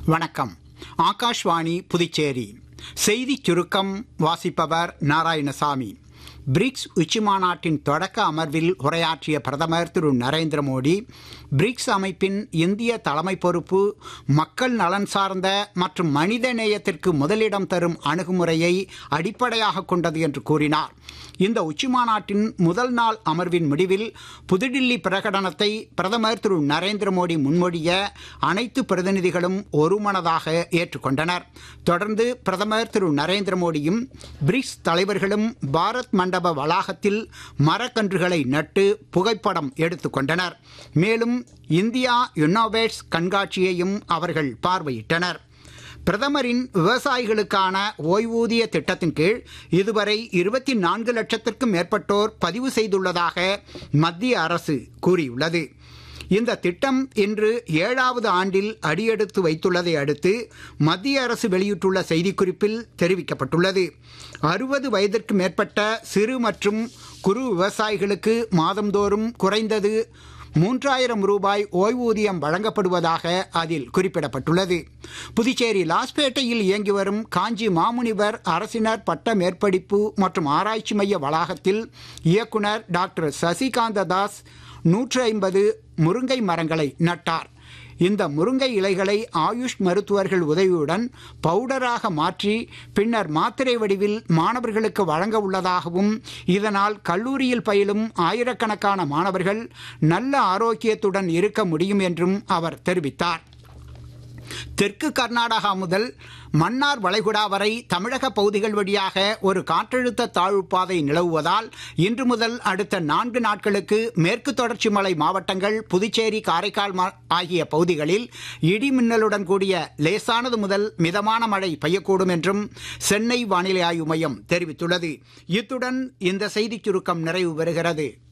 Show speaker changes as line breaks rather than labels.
வணக்கம் ஆகாஷ்வாணி புதுச்சேரி செய்திச் சுருக்கம் வாசிப்பவர் நாராயணசாமி பிரிக்ஸ் உச்சிமாநாட்டின் தொடக்க அமர்வில் உரையாற்றிய பிரதமர் திரு நரேந்திர மோடி பிரிக்ஸ் அமைப்பின் இந்திய தலைமை பொறுப்பு மக்கள் நலன் சார்ந்த மற்றும் மனித நேயத்திற்கு முதலிடம் தரும் அணுகுமுறையை அடிப்படையாக கொண்டது என்று கூறினார் இந்த உச்சிமாநாட்டின் முதல் நாள் அமர்வின் முடிவில் புதுடில்லி பிரகடனத்தை பிரதமர் திரு நரேந்திர மோடி முன்மொழிய அனைத்து பிரதிநிதிகளும் ஒருமனதாக ஏற்றுக்கொண்டனர் தொடர்ந்து பிரதமர் திரு நரேந்திர மோடியும் பிரிக்ஸ் தலைவர்களும் பாரத் மண்டப வளாகத்தில் மரக்கன்றுகளை நட்டு புகைப்படம் எடுத்துக்கொண்டனர் மேலும் இந்தியா இன்னோவேட்ஸ் கண்காட்சியையும் அவர்கள் பார்வையிட்டனர் பிரதமரின் விவசாயிகளுக்கான ஓய்வூதிய திட்டத்தின் கீழ் இதுவரை இருபத்தி நான்கு லட்சத்திற்கும் மேற்பட்டோர் பதிவு செய்துள்ளதாக மத்திய அரசு கூறியுள்ளது இந்த திட்டம் இன்று ஏழாவது ஆண்டில் அடியெடுத்து வைத்துள்ளதை அடுத்து மத்திய அரசு வெளியிட்டுள்ள செய்திக்குறிப்பில் தெரிவிக்கப்பட்டுள்ளது அறுபது வயதிற்கு மேற்பட்ட சிறு மற்றும் குறு விவசாயிகளுக்கு மாதந்தோறும் குறைந்தது மூன்றாயிரம் ரூபாய் ஓய்வூதியம் வழங்கப்படுவதாக அதில் குறிப்பிடப்பட்டுள்ளது புதுச்சேரி லாஸ்பேட்டையில் இயங்கி வரும் காஞ்சி மாமுனிவர் அரசினர் பட்ட மேற்படிப்பு மற்றும் ஆராய்ச்சி மைய வளாகத்தில் இயக்குனர் டாக்டர் சசிகாந்த தாஸ் நூற்று ஐம்பது முருங்கை மரங்களை நட்டார் இந்த முருங்கை இலைகளை ஆயுஷ் மருத்துவர்கள் உதவியுடன் பவுடராக மாற்றி பின்னர் மாத்திரை வடிவில் மாணவர்களுக்கு வழங்க உள்ளதாகவும் இதனால் கல்லூரியில் பயிலும் ஆயிரக்கணக்கான மாணவர்கள் நல்ல ஆரோக்கியத்துடன் இருக்க முடியும் என்றும் அவர் தெரிவித்தார் தெற்கு கர்நாடகா முதல் மன்னார் வளைகுடா வரை தமிழக பகுதிகள் வழியாக ஒரு காற்றழுத்த தாழ்வு பாதை நிலவுவதால் இன்று முதல் அடுத்த நான்கு நாட்களுக்கு மேற்கு தொடர்ச்சி மலை மாவட்டங்கள் புதுச்சேரி காரைக்கால் ஆகிய பகுதிகளில் இடி மின்னலுடன் கூடிய லேசானது முதல் மிதமான மழை பெய்யக்கூடும் என்றும் சென்னை வானிலை ஆய்வு மையம் தெரிவித்துள்ளது இத்துடன் இந்த செய்திச் சுருக்கம் நிறைவு பெறுகிறது